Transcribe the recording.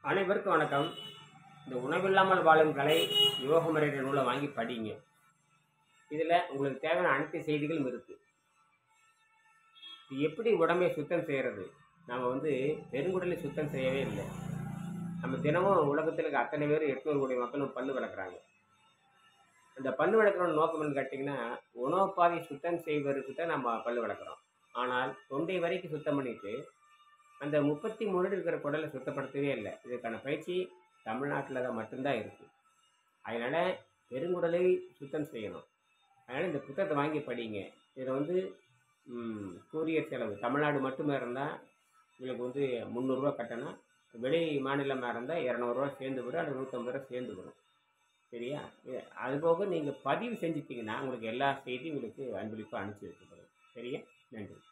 அனைவருக்கும் வணக்கம் இந்த உணவில்லாமல் வாழும் கலை யோக முறைയുടെ நூலை வாங்கி படிங்க இதில் உங்களுக்கு தேவையான அனைத்து செய்திகளும் இருக்குது இது எப்படி உடம்பை சுத்தம் செய்கிறது நாம் வந்து பெருங்குடலை சுத்தம் செய்யவே இல்லை நம்ம தினமும் உலகத்தில் இருக்க அத்தனை பேர் எட்நூறு கோடி மக்களும் பல்லு விளக்குறாங்க அந்த பல்லு விளக்குற நோக்கம் என்னன்னு கேட்டிங்கன்னா உணவு பாதை சுத்தம் செய்வதற்கு தான் நம்ம பல்லு விளக்குறோம் ஆனால் தொண்டை வரைக்கும் சுத்தம் பண்ணிட்டு அந்த முப்பத்தி மூணு இருக்கிற குடலை சுத்தப்படுத்தவே இல்லை இதுக்கான பயிற்சி தமிழ்நாட்டில் தான் மட்டும்தான் இருக்குது அதனால் பெருங்குடலை சுத்தம் செய்யணும் அதனால் இந்த புத்தகத்தை வாங்கி படிங்க இதில் வந்து ம், கூரியர் செலவு தமிழ்நாடு மட்டுமே இருந்தால் உங்களுக்கு வந்து முந்நூறுரூவா கட்டணும் வெளி மாநிலமாக இருந்தால் இரநூறுவா சேர்ந்து வரும் அல்லது நூற்றம்பது ரூபா சேர்ந்து வரும் சரியா இது- அதுபோக நீங்கள் பதிவு செஞ்சுட்டிங்கன்னா உங்களுக்கு எல்லா செய்தியும் உங்களுக்கு அன்பளிப்பாக அனுப்பிச்சி வைக்கப்படும் சரியா நன்றி